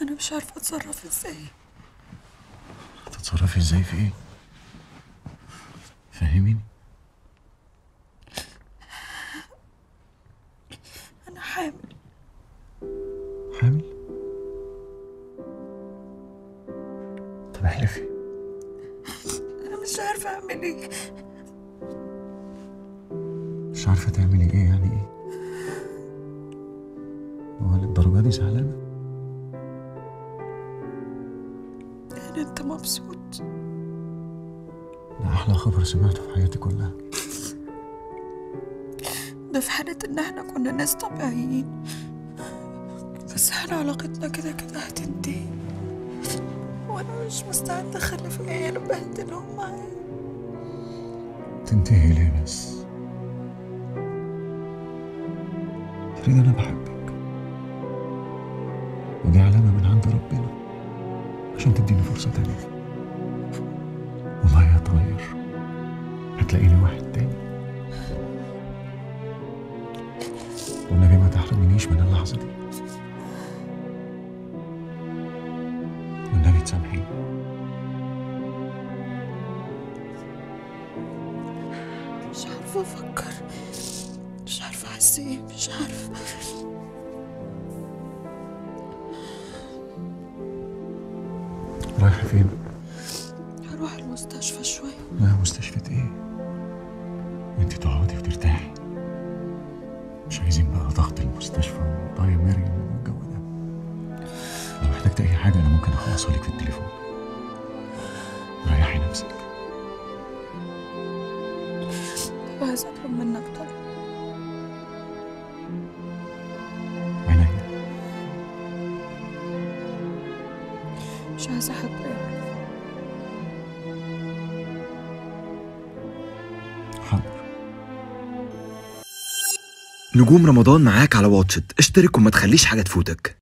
انا مش عارفه اتصرف ازاي تتصرفي ازاي في ايه فهميني انا حامل حامل طب احلفي انا مش عارفه اعمل ايه مش عارفه تعملي ايه يعني ايه هو للدرجه دي زعلانه يعني انت مبسوط ده احلى خبر سمعته في حياتي كلها ده في حالة ان احنا كنا ناس طبيعيين بس احنا علاقتنا كده كده هتنتهي وانا مش مستعدة اخلف عيال وبهدلهم معايا تنتهي ليه بس فريد انا بحبك ودي علامة من عند ربنا عشان تديني فرصة تانية وما يتغير هتلاقيني واحد تاني والنبي ما تحرمنيش من اللحظة دي والنبي تسامحيني مش عارفة افكر مش عارفة احس ايه مش عارفة رايحة فين؟ هروح المستشفى شوية لا مستشفى ايه؟ انت تقعدي وترتاحي مش عايزين بقى ضغط المستشفى وضايع مريم والجو ده لو احتجت اي حاجة انا ممكن اخلصها لك في التليفون ريحي نفسك طب عايزة اطلب منك طلب عينيا مش عايزة حد يعرف حاضر نجوم رمضان معاك على واتشت اشترك وما تخليش حاجة تفوتك